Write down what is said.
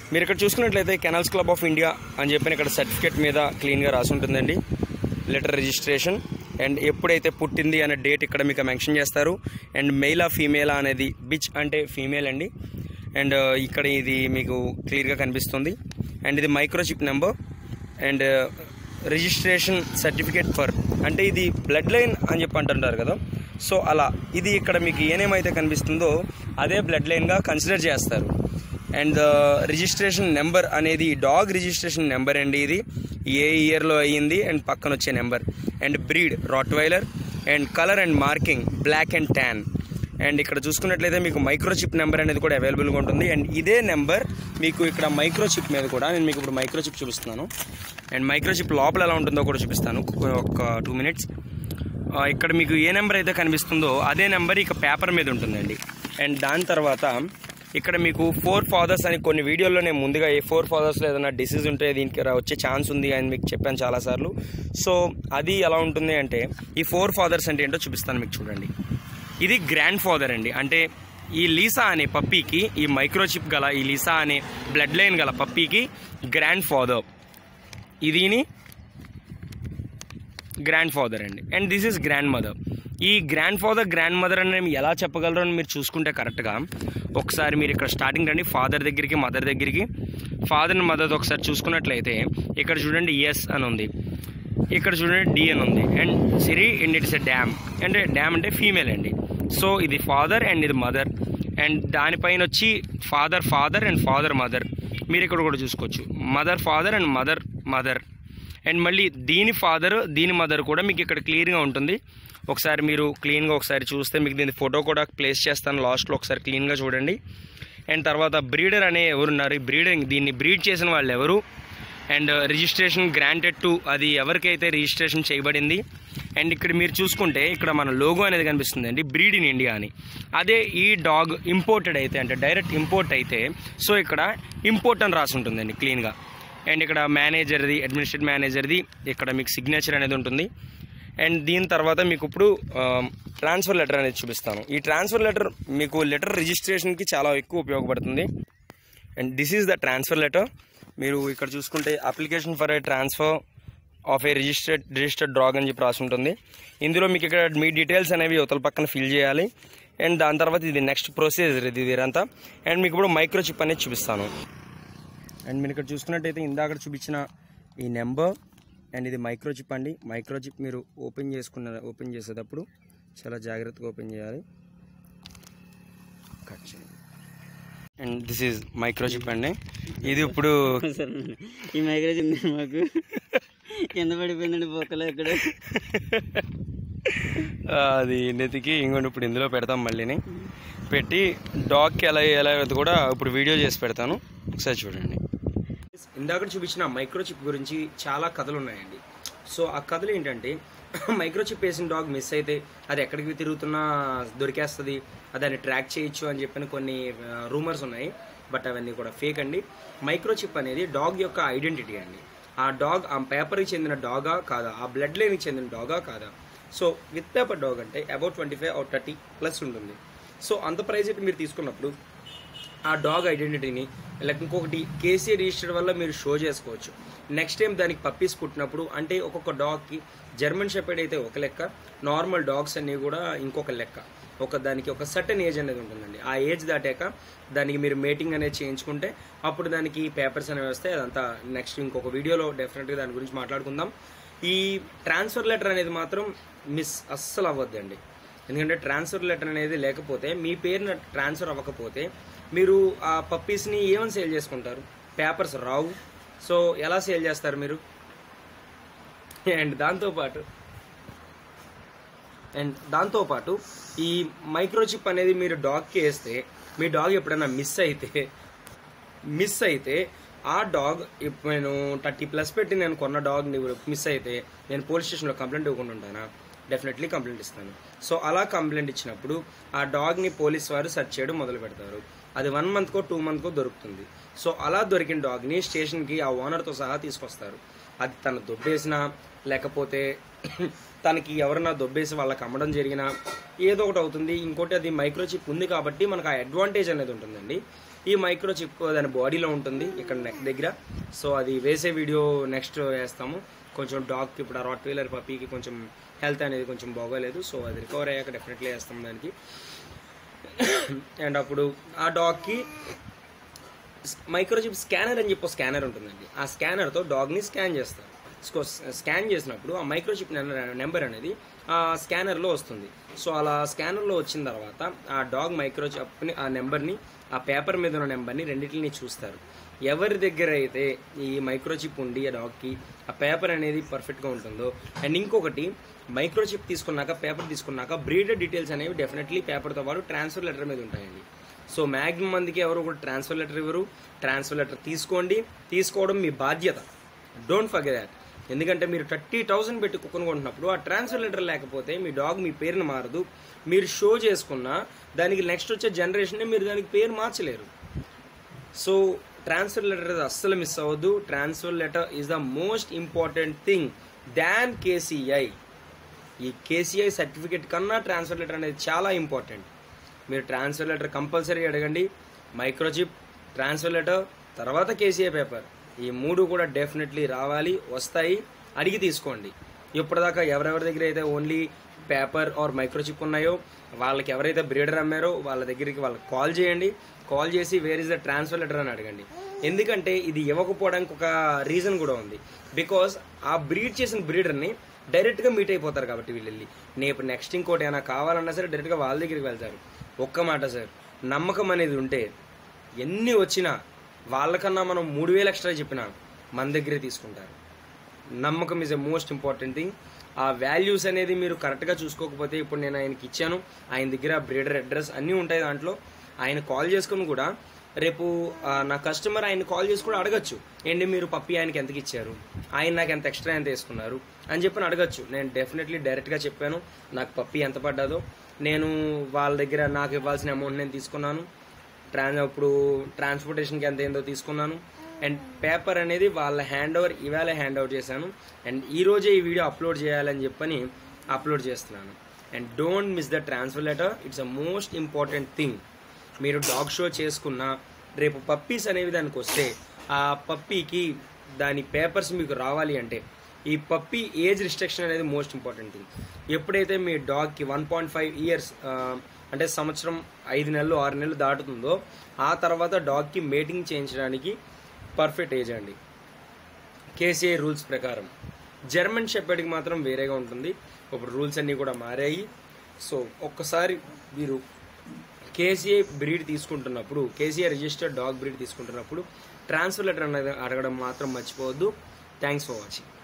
మీరు ఇక్కడ చూసుకున్నట్లయితే కెనల్స్ క్లబ్ ఆఫ్ ఇండియా అని చెప్పిన ఇక్కడ సర్టిఫికేట్ మీద క్లీన్గా రాసి ఉంటుందండి లెటర్ రిజిస్ట్రేషన్ అండ్ ఎప్పుడైతే పుట్టింది అనే డేట్ ఇక్కడ మీకు మెన్షన్ చేస్తారు అండ్ మెయిలా ఫీమేలా అనేది బిచ్ అంటే ఫీమేల్ అండి అండ్ ఇక్కడ ఇది మీకు క్లియర్గా కనిపిస్తుంది అండ్ ఇది microchip number and registration certificate for అంటే ఇది బ్లడ్ లైన్ అని చెప్పి అంటుంటారు కదా సో అలా ఇది ఇక్కడ మీకు ఏ నేమ్ అయితే కనిపిస్తుందో అదే బ్లడ్ లైన్గా కన్సిడర్ చేస్తారు అండ్ రిజిస్ట్రేషన్ నెంబర్ అనేది డాగ్ రిజిస్ట్రేషన్ నెంబర్ అండి ఇది ఏ ఇయర్లో అయ్యింది అండ్ పక్కన వచ్చే number and breed Rottweiler and colour and marking black and tan and ఇక్కడ చూసుకున్నట్లయితే మీకు మైక్రోచిప్ నెంబర్ అనేది కూడా అవైలబుల్గా ఉంటుంది అండ్ ఇదే నెంబర్ మీకు ఇక్కడ మైక్రోచిప్ మీద కూడా నేను మీకు ఇప్పుడు మైక్రోచిప్ చూపిస్తున్నాను అండ్ మైక్రోచిప్ లోపల ఎలా ఉంటుందో కూడా చూపిస్తాను ఒక టూ మినిట్స్ ఇక్కడ మీకు ఏ నెంబర్ అయితే కనిపిస్తుందో అదే నెంబర్ ఇక పేపర్ మీద ఉంటుందండి అండ్ దాని తర్వాత ఇక్కడ మీకు ఫోర్ ఫాదర్స్ అని కొన్ని వీడియోల్లో నేను ముందుగా ఏ ఫోర్ ఫాదర్స్లో ఏదైనా డిసీజ్ ఉంటే దీనికి రా- వచ్చే ఛాన్స్ ఉంది అని మీకు చెప్పాను చాలాసార్లు సో అది ఎలా ఉంటుంది అంటే ఈ ఫోర్ ఫాదర్స్ అంటే ఏంటో చూపిస్తాను మీకు చూడండి ఇది గ్రాండ్ ఫాదర్ అండి అంటే ఈ లీసా అనే పప్పీకి ఈ మైక్రోచిప్ గల ఈ లీసా అనే బ్లడ్ లైన్ గల పప్పీకి గ్రాండ్ ఫాదర్ ఇదిని గ్రాండ్ ఫాదర్ అండి and this is grandmother ఈ గ్రాండ్ ఫాదర్ గ్రాండ్ మదర్ అని మేము ఎలా చెప్పగలరో అని మీరు చూసుకుంటే కరెక్ట్గా ఒకసారి మీరు ఇక్కడ స్టార్టింగ్ రండి ఫాదర్ దగ్గరికి మదర్ దగ్గరికి ఫాదర్ అండ్ మదర్ ఒకసారి చూసుకున్నట్లయితే ఇక్కడ చూడండి ఎస్ అని ఉంది ఇక్కడ చూడండి డి అని ఉంది and Siri and it's a dam అంటే డ్యామ్ అంటే ఫీమేల్ అండి సో ఇది ఫాదర్ అండ్ ఇది మదర్ అండ్ దానిపైన వచ్చి father father and father mother మీరు ఇక్కడ కూడా చూసుకోవచ్చు mother father and mother mother and మళ్ళీ దీని ఫాదర్ దీని మదర్ కూడా మీకు ఇక్కడ క్లియర్గా ఉంటుంది ఒకసారి మీరు క్లీన్గా ఒకసారి చూస్తే మీకు దీని ఫోటో కూడా ప్లేస్ చేస్తాను లాస్ట్లో ఒకసారి క్లీన్గా చూడండి అండ్ తర్వాత బ్రీడర్ అనే ఎవరున్నారు ఈ బ్రీడింగ్ దీన్ని బ్రీడ్ చేసిన వాళ్ళు ఎవరు అండ్ రిజిస్ట్రేషన్ గ్రాంటెడ్ టు అది ఎవరికైతే రిజిస్ట్రేషన్ చేయబడింది అండ్ ఇక్కడ మీరు చూసుకుంటే ఇక్కడ మన లోగో అనేది కనిపిస్తుంది అండి బ్రీడ్ ఇన్ ఇండియా అని అదే ఈ డాగ్ ఇంపోర్టెడ్ అయితే అంటే డైరెక్ట్ ఇంపోర్ట్ అయితే సో ఇక్కడ ఇంపోర్ట్ అని రాసి ఉంటుందండి క్లీన్గా అండ్ ఇక్కడ మేనేజర్ది అడ్మినిస్ట్రేటివ్ మేనేజర్ది ఇక్కడ మీకు సిగ్నేచర్ అనేది ఉంటుంది అండ్ దీని తర్వాత మీకు ఇప్పుడు ట్రాన్స్ఫర్ లెటర్ అనేది చూపిస్తాను ఈ ట్రాన్స్ఫర్ లెటర్ మీకు లెటర్ రిజిస్ట్రేషన్కి చాలా ఎక్కువ ఉపయోగపడుతుంది and this is the transfer letter మీరు ఇక్కడ చూసుకుంటే application for a transfer of a registered registered dog అని చెప్పి రాసి ఉంటుంది ఇందులో మీకు ఇక్కడ మీ డీటెయిల్స్ అనేవి అవతల పక్కన ఫిల్ చేయాలి అండ్ దాని తర్వాత ఇది నెక్స్ట్ ప్రొసీజర్ ఇది ఇదంతా అండ్ మీకు ఇప్పుడు మైక్రోచిప్ అనేది చూపిస్తాను అండ్ మీరు ఇక్కడ చూసుకున్నట్టయితే ఇందాక చూపించిన ఈ నెంబర్ అండ్ ఇది మైక్రోచిప్ అండి మైక్రోచిప్ మీరు ఓపెన్ చేసుకున్న ఓపెన్ చేసేటప్పుడు చాలా జాగ్రత్తగా ఓపెన్ చేయాలి కట్ చేయండి అండ్ దిస్ ఈజ్ మైక్రోచిప్ అండి ఇది ఇప్పుడు సార్ ఈ మైగ్రేజ్ ఉంది మాకు కింద పడిపోయిందండి బొక్కలో ఇక్కడ ఆ, అది నెతికి ఇంకోటి ఇప్పుడు ఇందులో పెడతాం మళ్ళీని పెట్టి డాగ్కి ఎలా ఎలా కూడా ఇప్పుడు వీడియో చేసి పెడతాను ఒకసారి చూడండి ఇందాక చూపించిన మైక్రోచిప్ గురించి చాలా కథలు ఉన్నాయండి సో ఆ కథలు ఏంటంటే మైక్రోచిప్ వేసిన డాగ్ మిస్ అయితే అది ఎక్కడికి తిరుగుతున్నా దొరికేస్తుంది దాన్ని ట్రాక్ చేయొచ్చు అని చెప్పిన కొన్ని రూమర్స్ ఉన్నాయి బట్ అవన్నీ కూడా ఫేక్ అండి మైక్రోచిప్ అనేది డాగ్ యొక్క ఐడెంటిటీ అండి ఆ డాగ్ ఆ పేపర్కి చెందిన డాగా కాదా ఆ బ్లడ్ లైన్కి చెందిన డాగా కాదా సో విత్ పేపర్ డాగ్ అంటే about twenty five or thirty plus ఉంటుంది సో అంత ప్రైజ్ అయితే మీరు తీసుకున్నప్పుడు ఆ డాగ్ ఐడెంటిటీని లేక ఇంకొకటి కేసీ రిజిస్టర్ వల్ల మీరు షో చేసుకోవచ్చు నెక్స్ట్ టైం దానికి పప్పీస్ పుట్టినప్పుడు అంటే ఒక్కొక్క డాగ్కి జర్మన్ షెపర్డ్ అయితే ఒక లెక్క నార్మల్ డాగ్స్ అన్నీ కూడా ఇంకొక లెక్క ఒక దానికి ఒక సర్టన్ ఏజ్ అనేది ఉంటుందండి ఆ ఏజ్ దాటాక దానికి మీరు మేటింగ్ అనేది చేయించుకుంటే అప్పుడు దానికి పేపర్స్ అనేవి వస్తాయి అదంతా నెక్స్ట్ ఇంకొక వీడియోలో డెఫినెట్గా దాని గురించి మాట్లాడుకుందాం ఈ ట్రాన్స్ఫర్ లెటర్ అనేది మాత్రం మిస్ అస్సలు అవ్వద్దండి ఎందుకంటే ట్రాన్స్ఫర్ లెటర్ అనేది లేకపోతే మీ పేరున ట్రాన్స్ఫర్ అవ్వకపోతే మీరు ఆ పప్పీస్ని ఏమని సేల్ చేసుకుంటారు పేపర్స్ రావు సో ఎలా సేల్ చేస్తారు మీరు అండ్ దాంతోపాటు అండ్ దాంతోపాటు ఈ మైక్రోచిప్ అనేది మీరు డాగ్కి వేస్తే మీ డాగ్ ఎప్పుడైనా మిస్ అయితే మిస్ అయితే ఆ డాగ్ ఇప్పుడు నేను థర్టీ ప్లస్ పెట్టి నేను కొన్న డాగ్ మిస్ అయితే నేను పోలీస్ స్టేషన్లో కంప్లైంట్ ఇవ్వకుండా ఉంటానా డెఫినెట్లీ కంప్లైంట్ ఇస్తాను సో అలా కంప్లైంట్ ఇచ్చినప్పుడు ఆ డాగ్ని పోలీస్ వారు సెర్చ్ చేయడం మొదలు పెడతారు అది వన్ మంత్కో టూ మంత్కో దొరుకుతుంది సో అలా దొరికిన డాగ్ని స్టేషన్కి ఆ ఓనర్తో సహా తీసుకొస్తారు అది తన దొబ్బేసినా లేకపోతే తనకి ఎవరన్నా దొబ్బేసి వాళ్ళకి అమ్మడం జరిగినా ఏదో ఒకటి అవుతుంది ఇంకోటి అది మైక్రోచిప్ ఉంది కాబట్టి మనకు ఆ అడ్వాంటేజ్ అనేది ఉంటుందండి ఈ మైక్రో చిప్ దాని బాడీలో ఉంటుంది ఇక్కడ నెక్ దగ్గర సో అది వేసే వీడియో నెక్స్ట్ వేస్తాము కొంచెం డాగ్కి ఇప్పుడు ఆ రాట్ వీలర్ పప్పీకి కొంచెం హెల్త్ అనేది కొంచెం బాగోలేదు సో అది రికవర్ అయ్యాక డెఫినెట్లీ వేస్తాం దానికి అండ్ అప్పుడు ఆ డాగ్కి మైక్రోచిప్ స్కానర్ అని చెప్పి స్కానర్ ఉంటుందండి ఆ స్కానర్తో డాగ్ని స్కాన్ చేస్తారు సో స్కాన్ చేసినప్పుడు ఆ మైక్రోచిప్ నెంబర్ అనేది ఆ స్కానర్లో వస్తుంది సో అలా స్కానర్లో వచ్చిన తర్వాత ఆ డాగ్ మైక్రోచిప్ని ఆ నెంబర్ని ఆ పేపర్ మీద ఉన్న నెంబర్ని రెండింటిని చూస్తారు ఎవరి దగ్గర అయితే ఈ మైక్రోచిప్ ఉండి ఆ డాగ్కి ఆ పేపర్ అనేది పర్ఫెక్ట్గా ఉంటుందో అండ్ ఇంకొకటి మైక్రోచిప్ తీసుకున్నాక పేపర్ తీసుకున్నాక బ్రీడర్ డీటెయిల్స్ అనేవి డెఫినెట్లీ పేపర్తో పాటు ట్రాన్స్ఫర్ లెటర్ మీద ఉంటాయండి సో మ్యాక్సిమం మందికి ఎవరు కూడా ట్రాన్స్ఫర్ లెటర్ ఇవ్వరు ట్రాన్స్ఫర్ లెటర్ తీసుకోండి తీసుకోవడం మీ బాధ్యత డోంట్ ఫర్గెట్ దాట్ ఎందుకంటే మీరు థర్టీ థౌసండ్ పెట్టి కుక్కను కొంటున్నప్పుడు ఆ ట్రాన్స్ఫర్ లెటర్ లేకపోతే మీ డాగ్ మీ పేరుని మారదు మీరు షో చేసుకున్నా దానికి నెక్స్ట్ వచ్చే జనరేషన్ మీరు దానికి పేరు మార్చలేరు సో ట్రాన్స్ఫర్ లెటర్ అస్సలు మిస్ అవ్వద్దు transfer letter is the most important thing than KCI ఈ కేసీఐ సర్టిఫికేట్ కన్నా ట్రాన్స్ఫర్ లెటర్ అనేది చాలా ఇంపార్టెంట్ మీరు ట్రాన్స్ఫర్ లెటర్ కంపల్సరీ అడగండి మైక్రోచిప్ ట్రాన్స్ఫర్ లెటర్ తర్వాత కేసీఐ పేపర్ ఈ మూడు కూడా డెఫినెట్లీ రావాలి వస్తాయి అడిగి తీసుకోండి ఇప్పటిదాకా ఎవరెవరి దగ్గర అయితే ఓన్లీ పేపర్ ఆర్ మైక్రోచిప్ ఉన్నాయో వాళ్ళకి ఎవరైతే బ్రీడర్ అమ్మారో వాళ్ళ దగ్గరికి వాళ్ళకి కాల్ చేయండి కాల్ చేసి where is the transfer letter అని అడగండి ఎందుకంటే ఇది ఇవ్వకపోవడానికి ఒక రీజన్ కూడా ఉంది బికాస్ ఆ బ్రీడ్ చేసిన బ్రీడర్ని డైరెక్ట్గా మీట్ అయిపోతారు కాబట్టి వీళ్ళు వెళ్ళి నేను నెక్స్ట్ ఇంకోటి ఏమైనా కావాలన్నా సరే డైరెక్ట్గా వాళ్ళ దగ్గరికి వెళ్తారు ఒక్క మాట సార్ నమ్మకం అనేది ఉంటే ఎన్ని వచ్చినా వాళ్ళకన్నా మనం మూడు వేలు ఎక్స్ట్రా చెప్పినా మన దగ్గరే తీసుకుంటారు నమ్మకం is a most important thing ఆ వాల్యూస్ అనేది మీరు కరెక్ట్గా చూసుకోకపోతే ఇప్పుడు నేను ఆయనకి ఇచ్చాను ఆయన దగ్గర బ్రీడర్ అడ్రస్ అన్నీ ఉంటాయి దాంట్లో ఆయన కాల్ చేసుకుని కూడా రేపు ఆ, నా కస్టమర్ ఆయన కాల్ చేసి కూడా అడగచ్చు ఏంటి మీరు పప్పి ఆయనకి ఎంతకి ఇచ్చారు ఆయన నాకు ఎంత ఎక్స్ట్రా ఎంత వేసుకున్నారు అని చెప్పి అడగచ్చు నేను డెఫినెట్లీ డైరెక్ట్గా చెప్పాను నాకు పప్పి ఎంత పడ్డాదో నేను వాళ్ళ దగ్గర నాకు ఇవ్వాల్సిన అమౌంట్ నేను తీసుకున్నాను ట్రాన్స్ ఇప్పుడు ట్రాన్స్పోర్టేషన్కి ఎంత ఏందో తీసుకున్నాను అండ్ పేపర్ అనేది వాళ్ళ హ్యాండ్ ఓవర్ ఇవాళ హ్యాండ్ ఓవర్ చేశాను అండ్ ఈ రోజే ఈ వీడియో అప్లోడ్ చేయాలని చెప్పని అప్లోడ్ చేస్తున్నాను and don't miss the transfer letter it's a most important thing మీరు డాగ్ షో చేసుకున్న రేపు పప్పీస్ అనేవి దానికి వస్తే ఆ పప్పీకి దాని పేపర్స్ మీకు రావాలి అంటే ఈ పప్పీ ఏజ్ రిస్ట్రిక్షన్ అనేది మోస్ట్ ఇంపార్టెంట్ థింగ్ ఎప్పుడైతే మీ డాగ్కి వన్ పాయింట్ ఫైవ్ ఇయర్స్ అంటే సంవత్సరం ఐదు నెలలు ఆరు నెలలు దాటుతుందో ఆ తర్వాత డాగ్కి మేటింగ్ చేయించడానికి పర్ఫెక్ట్ ఏజ్ అండి కేసీఐ రూల్స్ ప్రకారం జర్మన్ షెపర్డ్కి మాత్రం వేరేగా ఉంటుంది ఇప్పుడు రూల్స్ అన్నీ కూడా మారాయి సో ఒక్కసారి మీరు కేసీఐ బ్రీడ్ తీసుకుంటున్నప్పుడు కేసీఐ రిజిస్టర్డ్ డాగ్ బ్రీడ్ తీసుకుంటున్నప్పుడు ట్రాన్స్ఫర్ లెటర్ అనేది అడగడం మాత్రం మర్చిపోవద్దు థ్యాంక్స్ ఫర్ వాచింగ్